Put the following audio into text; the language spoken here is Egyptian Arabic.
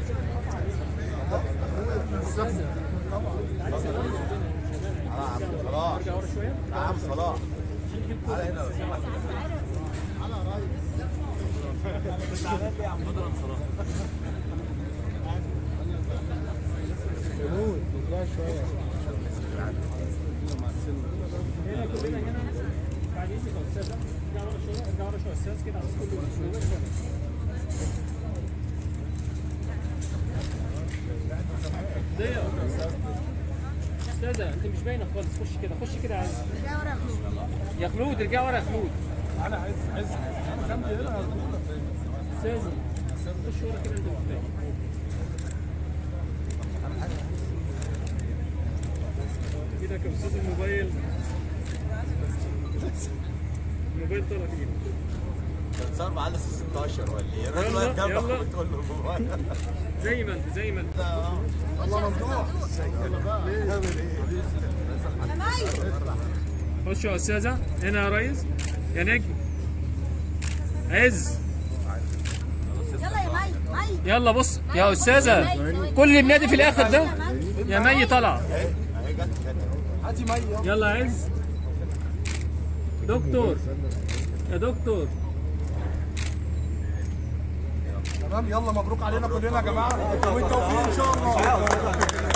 صلاح نعم صلاح على هنا هنا كلنا هنا بعدين يا استاذ ارجع ورا شويه ارجع ورا شويه استاذ كده عاوز كله ليه يا استاذه انت مش باينه خالص خش كده خش كده عايز يا خلود ارجع ورا يا خلود انا عايز عايز انا جنبي هنا استاذه خش ورا كده انت مش باين ايدك يا استاذ الموبايل الموبايل طلع في ايدك كان صار معاه لسه 16 ولا ايه؟ الراجل يلا، واقف جنبك يلا. وبتقول له موبايل زي ما انت زي ما انت الله ممدوح خش يا استاذه هنا يا ريس يا نجم عز يلا يا مي مي يلا بص يا استاذه كل اللي بنادي في الاخر ده يا مي طلع اهي جت جت هاتي مي يلا. يلا يا عز دكتور يا دكتور تمام يلا مبروك علينا كلنا يا جماعه والتوفيق ان شاء الله